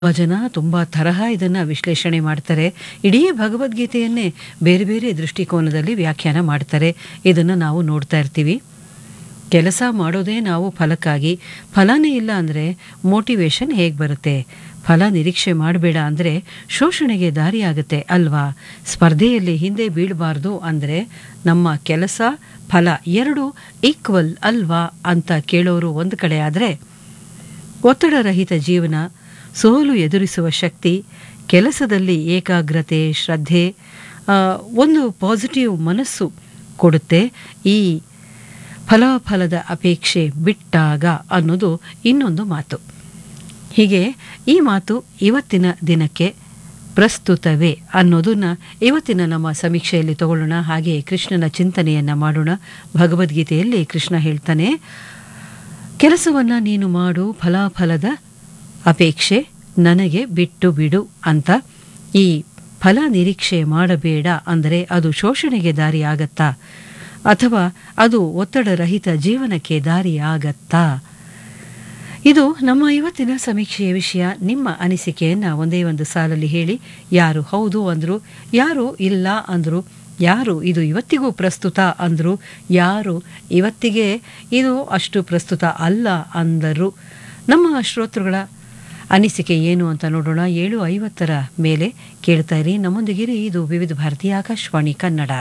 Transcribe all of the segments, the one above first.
ತುಂಬ ಜನ ತುಂಬ ತರಹ ಇದನ್ನು ವಿಶ್ಲೇಷಣೆ ಮಾಡ್ತಾರೆ ಇಡೀ ಭಗವದ್ಗೀತೆಯನ್ನೇ ಬೇರೆ ಬೇರೆ ದೃಷ್ಟಿಕೋನದಲ್ಲಿ ವ್ಯಾಖ್ಯಾನ ಮಾಡ್ತಾರೆ ಇದನ್ನು ನಾವು ನೋಡ್ತಾ ಇರ್ತೀವಿ ಕೆಲಸ ಮಾಡೋದೇ ನಾವು ಫಲಕ್ಕಾಗಿ ಫಲನೇ ಇಲ್ಲ ಅಂದರೆ ಮೋಟಿವೇಶನ್ ಹೇಗೆ ಬರುತ್ತೆ ಫಲ ನಿರೀಕ್ಷೆ ಮಾಡಬೇಡ ಅಂದರೆ ಶೋಷಣೆಗೆ ದಾರಿಯಾಗುತ್ತೆ ಅಲ್ವಾ ಸ್ಪರ್ಧೆಯಲ್ಲಿ ಹಿಂದೆ ಬೀಳಬಾರ್ದು ಅಂದರೆ ನಮ್ಮ ಕೆಲಸ ಫಲ ಎರಡು ಈಕ್ವಲ್ ಅಲ್ವಾ ಅಂತ ಕೇಳೋರು ಒಂದು ಕಡೆ ಆದರೆ ಒತ್ತಡರಹಿತ ಜೀವನ ಸೋಲು ಎದುರಿಸುವ ಶಕ್ತಿ ಕೆಲಸದಲ್ಲಿ ಏಕಾಗ್ರತೆ ಶ್ರದ್ಧೆ ಆ, ಒಂದು ಪಾಸಿಟಿವ್ ಮನಸ್ಸು ಕೊಡುತ್ತೆ ಈ ಫಲಾಫಲದ ಅಪೇಕ್ಷೆ ಬಿಟ್ಟಾಗ ಅನ್ನೋದು ಇನ್ನೊಂದು ಮಾತು ಹೀಗೆ ಈ ಮಾತು ಇವತ್ತಿನ ದಿನಕ್ಕೆ ಪ್ರಸ್ತುತವೇ ಅನ್ನೋದನ್ನ ಇವತ್ತಿನ ನಮ್ಮ ಸಮೀಕ್ಷೆಯಲ್ಲಿ ತಗೊಳ್ಳೋಣ ಹಾಗೆ ಕೃಷ್ಣನ ಚಿಂತನೆಯನ್ನ ಮಾಡೋಣ ಭಗವದ್ಗೀತೆಯಲ್ಲಿ ಕೃಷ್ಣ ಹೇಳ್ತಾನೆ ಕೆಲಸವನ್ನ ನೀನು ಮಾಡು ಫಲಾಫಲದ ಅಪೇಕ್ಷೆ ನನಗೆ ಬಿಟ್ಟು ಬಿಡು ಅಂತ ಈ ಫಲ ನಿರೀಕ್ಷೆ ಮಾಡಬೇಡ ಅಂದರೆ ಅದು ಶೋಷಣೆಗೆ ದಾರಿ ಆಗತ್ತಾ ಅಥವಾ ಅದು ಒತ್ತಡರಹಿತ ಜೀವನಕ್ಕೆ ದಾರಿ ಆಗತ್ತಾ ಇದು ನಮ್ಮ ಇವತ್ತಿನ ಸಮೀಕ್ಷೆಯ ವಿಷಯ ನಿಮ್ಮ ಅನಿಸಿಕೆಯನ್ನ ಒಂದೇ ಒಂದು ಸಾಲಲ್ಲಿ ಹೇಳಿ ಯಾರು ಹೌದು ಅಂದ್ರು ಯಾರು ಇಲ್ಲ ಅಂದ್ರು ಯಾರು ಇದು ಇವತ್ತಿಗೂ ಪ್ರಸ್ತುತ ಅಂದ್ರು ಯಾರು ಇವತ್ತಿಗೆ ಇದು ಅಷ್ಟು ಪ್ರಸ್ತುತ ಅಲ್ಲ ಅಂದರು ನಮ್ಮ ಶ್ರೋತೃಗಳ ಅನಿಸಿಕೆ ಏನು ಅಂತ ನೋಡೋಣ ಏಳು ಐವತ್ತರ ಮೇಲೆ ಕೇಳ್ತಾ ಇರಿ ನಮ್ಮೊಂದಿಗಿರಿ ಇದು ವಿವಿಧ ಭಾರತೀಯ ಆಕಾಶವಾಣಿ ಕನ್ನಡ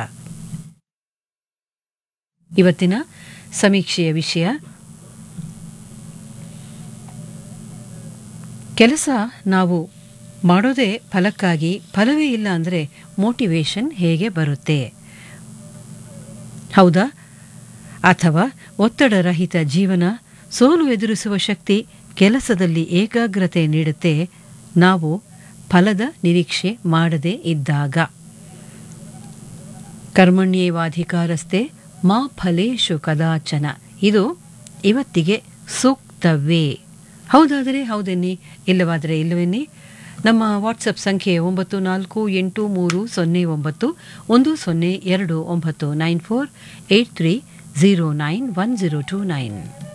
ಇವತ್ತಿನ ಸಮೀಕ್ಷೆಯ ವಿಷಯ ಕೆಲಸ ನಾವು ಮಾಡೋದೇ ಫಲಕ್ಕಾಗಿ ಫಲವೇ ಇಲ್ಲ ಅಂದರೆ ಮೋಟಿವೇಶನ್ ಹೇಗೆ ಬರುತ್ತೆ ಹೌದಾ ಅಥವಾ ಒತ್ತಡರಹಿತ ಜೀವನ ಸೋಲು ಎದುರಿಸುವ ಶಕ್ತಿ ಕೆಲಸದಲ್ಲಿ ಏಕಾಗ್ರತೆ ನೀಡುತ್ತೆ ನಾವು ಫಲದ ನಿರೀಕ್ಷೆ ಮಾಡದೇ ಇದ್ದಾಗ ಕರ್ಮಣ್ಯೇವಾಧಿಕಾರಸ್ಥೆ ಮಾ ಫಲೇಶು ಕದಾಚನ ಇದು ಇವತ್ತಿಗೆ ಸೂಕ್ತವೇ ಹೌದಾದರೆ ಹೌದೆನ್ನಿ ಇಲ್ಲವಾದರೆ ಇಲ್ಲವೆನ್ನಿ ನಮ್ಮ ವಾಟ್ಸಪ್ ಸಂಖ್ಯೆ ಒಂಬತ್ತು ನಾಲ್ಕು ಎಂಟು ಮೂರು ಸೊನ್ನೆ ಒಂಬತ್ತು ಒಂದು ಸೊನ್ನೆ ಎರಡು ಒಂಬತ್ತು nine four eight three zero nine one zero two nine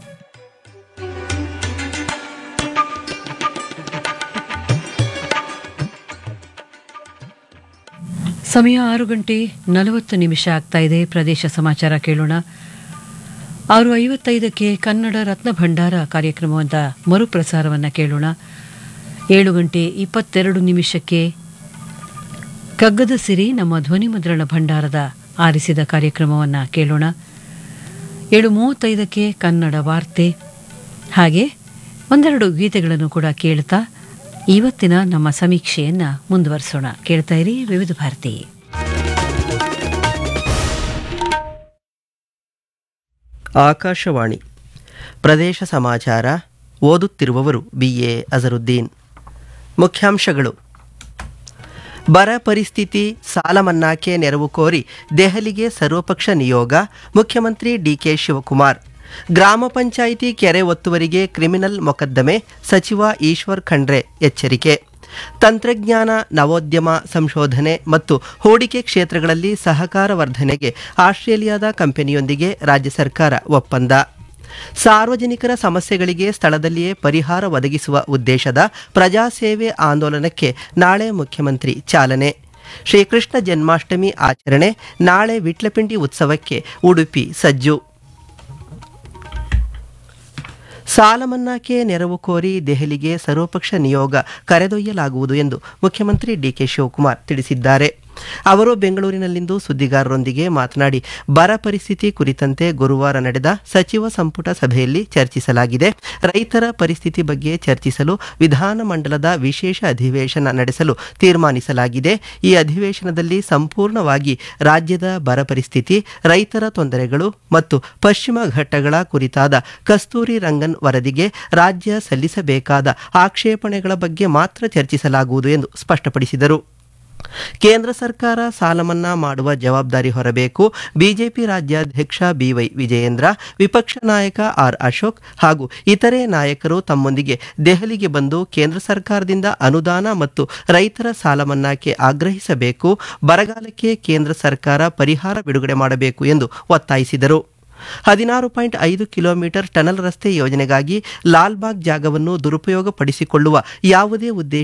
ಸಮಯ ಆರು ಗಂಟೆ ನಲವತ್ತು ನಿಮಿಷ ಆಗ್ತಾ ಇದೆ ಪ್ರದೇಶ ಸಮಾಚಾರ ಕೇಳೋಣ ಆರು ಐವತ್ತೈದಕ್ಕೆ ಕನ್ನಡ ರತ್ನ ಭಂಡಾರ ಕಾರ್ಯಕ್ರಮದ ಮರುಪ್ರಸಾರವನ್ನು ಕೇಳೋಣ ಏಳು ಗಂಟೆ ಇಪ್ಪತ್ತೆರಡು ನಿಮಿಷಕ್ಕೆ ಕಗ್ಗದ ಸಿರಿ ನಮ್ಮ ಧ್ವನಿ ಮುದ್ರಣ ಭಂಡಾರದ ಆರಿಸಿದ ಕಾರ್ಯಕ್ರಮವನ್ನು ಕೇಳೋಣ ಏಳು ಮೂವತ್ತೈದಕ್ಕೆ ಕನ್ನಡ ವಾರ್ತೆ ಹಾಗೆ ಒಂದೆರಡು ಗೀತೆಗಳನ್ನು ಕೂಡ ಕೇಳ್ತಾ ಇವತ್ತಿನ ನಮ್ಮ ಸಮೀಕ್ಷೆಯನ್ನು ಮುಂದುವರಿಸೋಣ ಕೇಳ್ತಾ ಇರಿ ವಿವಿಧ ಭಾರತಿ ಆಕಾಶವಾಣಿ ಪ್ರದೇಶ ಸಮಾಚಾರ ಓದುತ್ತಿರುವವರು ಬಿ ಎ ಅಜರುದ್ದೀನ್ ಮುಖ್ಯಾಂಶಗಳು ಬರ ಪರಿಸ್ಥಿತಿ ಸಾಲ ಮನ್ನಾಕ್ಕೆ ನೆರವು ಕೋರಿ ದೆಹಲಿಗೆ ಸರ್ವಪಕ್ಷ ನಿಯೋಗ ಮುಖ್ಯಮಂತ್ರಿ ಡಿಕೆ ಶಿವಕುಮಾರ್ ಗ್ರಾಮ ಪಂಚಾಯಿತಿ ಕೆರೆ ಒತ್ತುವರಿಗೆ ಕ್ರಿಮಿನಲ್ ಮೊಕದ್ದಮೆ ಸಚಿವ ಈಶ್ವರ್ ಖಂಡ್ರೆ ಎಚ್ಚರಿಕೆ ತಂತ್ರಜ್ಞಾನ ನವೋದ್ಯಮ ಸಂಶೋಧನೆ ಮತ್ತು ಹೂಡಿಕೆ ಕ್ಷೇತ್ರಗಳಲ್ಲಿ ಸಹಕಾರ ವರ್ಧನೆಗೆ ಆಸ್ಟ್ರೇಲಿಯಾದ ಕಂಪನಿಯೊಂದಿಗೆ ರಾಜ್ಯ ಸರ್ಕಾರ ಒಪ್ಪಂದ ಸಾರ್ವಜನಿಕರ ಸಮಸ್ಯೆಗಳಿಗೆ ಸ್ಥಳದಲ್ಲಿಯೇ ಪರಿಹಾರ ಒದಗಿಸುವ ಉದ್ದೇಶದ ಪ್ರಜಾಸೇವೆ ಆಂದೋಲನಕ್ಕೆ ನಾಳೆ ಮುಖ್ಯಮಂತ್ರಿ ಚಾಲನೆ ಶ್ರೀಕೃಷ್ಣ ಜನ್ಮಾಷ್ಟಮಿ ಆಚರಣೆ ನಾಳೆ ವಿಟ್ಲಪಿಂಡಿ ಉತ್ಸವಕ್ಕೆ ಉಡುಪಿ ಸಜ್ಜು ಸಾಲ ಮನ್ನಾಕ್ಕೆ ನೆರವು ಕೋರಿ ದೆಹಲಿಗೆ ಸರ್ವಪಕ್ಷ ನಿಯೋಗ ಕರೆದೊಯ್ಯಲಾಗುವುದು ಎಂದು ಮುಖ್ಯಮಂತ್ರಿ ಡಿಕೆ ಶಿವಕುಮಾರ್ ತಿಳಿಸಿದ್ದಾರೆ ಅವರು ಬೆಂಗಳೂರಿನಲ್ಲಿಂದು ಸುದ್ದಿಗಾರರೊಂದಿಗೆ ಮಾತನಾಡಿ ಬರ ಪರಿಸ್ಥಿತಿ ಕುರಿತಂತೆ ಗುರುವಾರ ನಡೆದ ಸಚಿವ ಸಂಪುಟ ಸಭೆಯಲ್ಲಿ ಚರ್ಚಿಸಲಾಗಿದೆ ರೈತರ ಪರಿಸ್ಥಿತಿ ಬಗ್ಗೆ ಚರ್ಚಿಸಲು ವಿಧಾನಮಂಡಲದ ವಿಶೇಷ ಅಧಿವೇಶನ ನಡೆಸಲು ತೀರ್ಮಾನಿಸಲಾಗಿದೆ ಈ ಅಧಿವೇಶನದಲ್ಲಿ ಸಂಪೂರ್ಣವಾಗಿ ರಾಜ್ಯದ ಬರ ಪರಿಸ್ಥಿತಿ ರೈತರ ತೊಂದರೆಗಳು ಮತ್ತು ಪಶ್ಚಿಮ ಘಟ್ಟಗಳ ಕುರಿತಾದ ಕಸ್ತೂರಿ ರಂಗನ್ ವರದಿಗೆ ರಾಜ್ಯ ಸಲ್ಲಿಸಬೇಕಾದ ಆಕ್ಷೇಪಣೆಗಳ ಬಗ್ಗೆ ಮಾತ್ರ ಚರ್ಚಿಸಲಾಗುವುದು ಎಂದು ಸ್ಪಷ್ಟಪಡಿಸಿದರು ಕೇಂದ್ರ ಸರ್ಕಾರ ಸಾಲ ಮನ್ನಾ ಮಾಡುವ ಜವಾಬ್ದಾರಿ ಹೊರಬೇಕು ಬಿಜೆಪಿ ರಾಜ್ಯಾಧ್ಯಕ್ಷ ಬಿವೈ ವಿಜಯೇಂದ್ರ ವಿಪಕ್ಷ ನಾಯಕ ಆರ್ ಅಶೋಕ್ ಹಾಗೂ ಇತರೆ ನಾಯಕರು ತಮ್ಮೊಂದಿಗೆ ದೆಹಲಿಗೆ ಬಂದು ಕೇಂದ್ರ ಸರ್ಕಾರದಿಂದ ಅನುದಾನ ಮತ್ತು ರೈತರ ಸಾಲ ಮನ್ನಾಕ್ಕೆ ಆಗ್ರಹಿಸಬೇಕು ಬರಗಾಲಕ್ಕೆ ಕೇಂದ್ರ ಸರ್ಕಾರ ಪರಿಹಾರ ಬಿಡುಗಡೆ ಮಾಡಬೇಕು ಎಂದು ಒತ್ತಾಯಿಸಿದರು ಹದಿನಾರು ಪಾಯಿಂಟ್ ಐದು ಕಿಲೋಮೀಟರ್ ಟನಲ್ ರಸ್ತೆ ಯೋಜನೆಗಾಗಿ ಲಾಲ್ಬಾಗ್ ಜಾಗವನ್ನು ದುರುಪಯೋಗಪಡಿಸಿಕೊಳ್ಳುವ ಯಾವುದೇ ಉದ್ದೇಶ